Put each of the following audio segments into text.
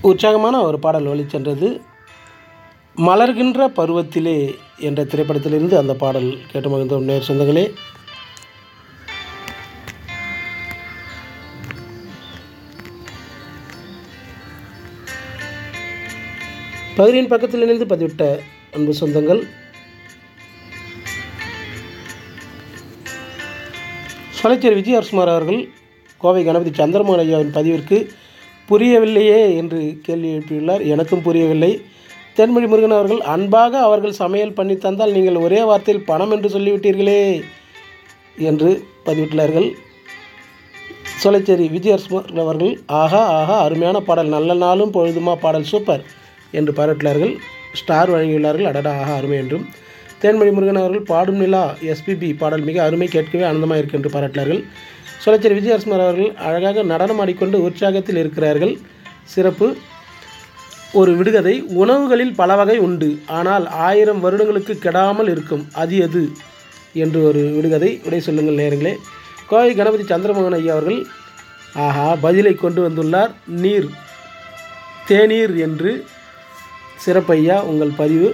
உற்சாகமான ஒரு பாடல் வழிச்சென்றது மலர்கின்ற பருவத்திலே என்ற திரைப்படத்திலிருந்து அந்த பாடல் கேட்டு மகிழ்ந்தோம் நேர் சொந்தங்களே பகுதியின் பக்கத்தில் இணைந்து பதிவிட்ட அன்பு சொந்தங்கள் சொலைச்சேரி விஜய் அரசுமார் அவர்கள் கோவை கணபதி சந்திரமோகன் ஐயாவின் பதிவிற்கு புரியவில்லையே என்று கேள்வி எழுப்பியுள்ளார் எனக்கும் புரியவில்லை தென்மொழி முருகன் அவர்கள் அன்பாக அவர்கள் சமையல் பண்ணி தந்தால் நீங்கள் ஒரே வார்த்தையில் பணம் என்று சொல்லிவிட்டீர்களே என்று பதிவிட்டுள்ளார்கள் சொலைச்சேரி விஜய் அரசுமார் அவர்கள் ஆஹா ஆஹா அருமையான பாடல் நல்ல நாளும் பொழுதுமா பாடல் சூப்பர் என்று பாராட்டினார்கள் ஸ்டார் வழங்கியுள்ளார்கள் அடடா ஆஹா அருமை என்றும் தேன்மொழி முருகன் அவர்கள் பாடும் நிலா எஸ்பிபி பாடல் மிக அருமை கேட்கவே ஆனந்தமாக இருக்கு என்று பாராட்டினார்கள் சொலச்சேரி விஜயரசுமார் அவர்கள் அழகாக நடனம் ஆடிக்கொண்டு உற்சாகத்தில் இருக்கிறார்கள் சிறப்பு ஒரு விடுகதை உணவுகளில் பல வகை உண்டு ஆனால் ஆயிரம் வருடங்களுக்கு கெடாமல் இருக்கும் அது எது என்று ஒரு விடுகதை விடை சொல்லுங்கள் நேரங்களே கோவை கணபதி சந்திரமோகன் ஐயா அவர்கள் ஆஹா பதிலை கொண்டு வந்துள்ளார் நீர் தேநீர் என்று சிறப்பையா உங்கள் பதிவு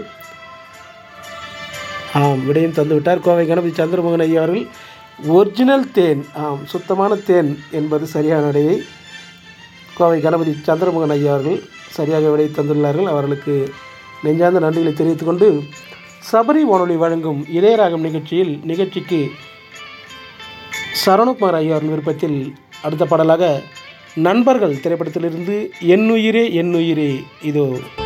ஆம் விடையும் தந்துவிட்டார் கோவை கணபதி சந்திரமோகன் ஐயா அவர்கள் ஒரிஜினல் தேன் ஆம் சுத்தமான தேன் என்பது சரியான விடையை கோவை கணபதி சந்திரமோகன் ஐயா அவர்கள் சரியாக விடை தந்துள்ளார்கள் அவர்களுக்கு நெஞ்சார்ந்த நன்றிகளை தெரிவித்துக் கொண்டு சபரி வானொலி வழங்கும் இதயராகம் நிகழ்ச்சியில் நிகழ்ச்சிக்கு சரவணகுமார் ஐயா அவர்கள் விருப்பத்தில் அடுத்த பாடலாக நண்பர்கள் திரைப்படத்திலிருந்து என்னுயிரே என்னுயிரே இதோ